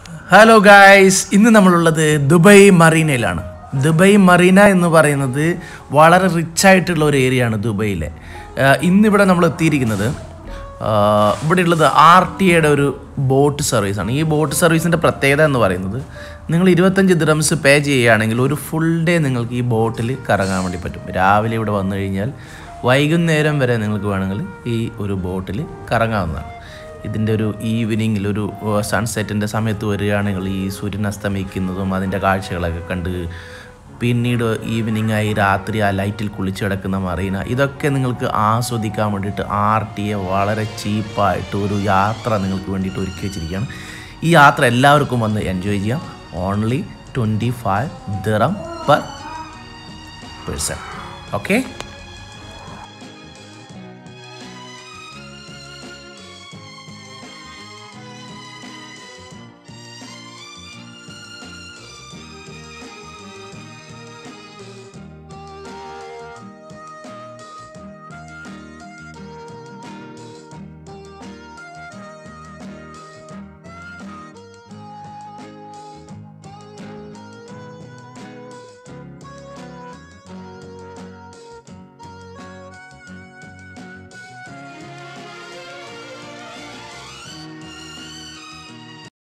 hello guys ഇന്ന് നമ്മളുള്ളത് Dubai മറീനയിലാണ് Dubai Marina എന്ന് പറയുന്നത് വളരെ റിച്ച് ആയിട്ടുള്ള ഒരു ഏരിയ ആണ് ദുബൈയിലെ ആഹ് ഇന്നിവിടെ നമ്മൾ എത്തിയിരിക്കുന്നത് ആഹ് ഇവിടെയുള്ളത് ആർ ടി എയുടെ ഒരു ബോട്ട് സർവീസാണ് ഈ ബോട്ട് സർവീസിൻ്റെ പ്രത്യേകത എന്ന് പറയുന്നത് നിങ്ങൾ ഇരുപത്തഞ്ച് ദിറംസ് പേ ചെയ്യുകയാണെങ്കിൽ ഒരു ഫുൾ ഡേ നിങ്ങൾക്ക് ഈ ബോട്ടിൽ കറങ്ങാൻ വേണ്ടി പറ്റും രാവിലെ ഇവിടെ വന്നു കഴിഞ്ഞാൽ വൈകുന്നേരം വരെ നിങ്ങൾക്ക് വേണമെങ്കിൽ ഈ ഒരു ബോട്ടിൽ കറങ്ങാവുന്നതാണ് ഇതിൻ്റെ ഒരു ഈവനിങ്ങിൽ ഒരു സൺസെറ്റിൻ്റെ സമയത്ത് വരികയാണെങ്കിൽ ഈ സൂര്യൻ അസ്തമിക്കുന്നതും അതിൻ്റെ കാഴ്ചകളൊക്കെ കണ്ട് പിന്നീട് ഈവനിങ് ആയി രാത്രി ആ ലൈറ്റിൽ കുളിച്ച് കിടക്കുന്ന മറീന ഇതൊക്കെ നിങ്ങൾക്ക് ആസ്വദിക്കാൻ വേണ്ടിയിട്ട് ആർ ടി എ വളരെ ചീപ്പായിട്ട് ഒരു യാത്ര നിങ്ങൾക്ക് വേണ്ടിയിട്ട് ഒരുക്കി വെച്ചിരിക്കുകയാണ് ഈ യാത്ര എല്ലാവർക്കും വന്ന് എൻജോയ് ചെയ്യാം only twenty five dirham per person okay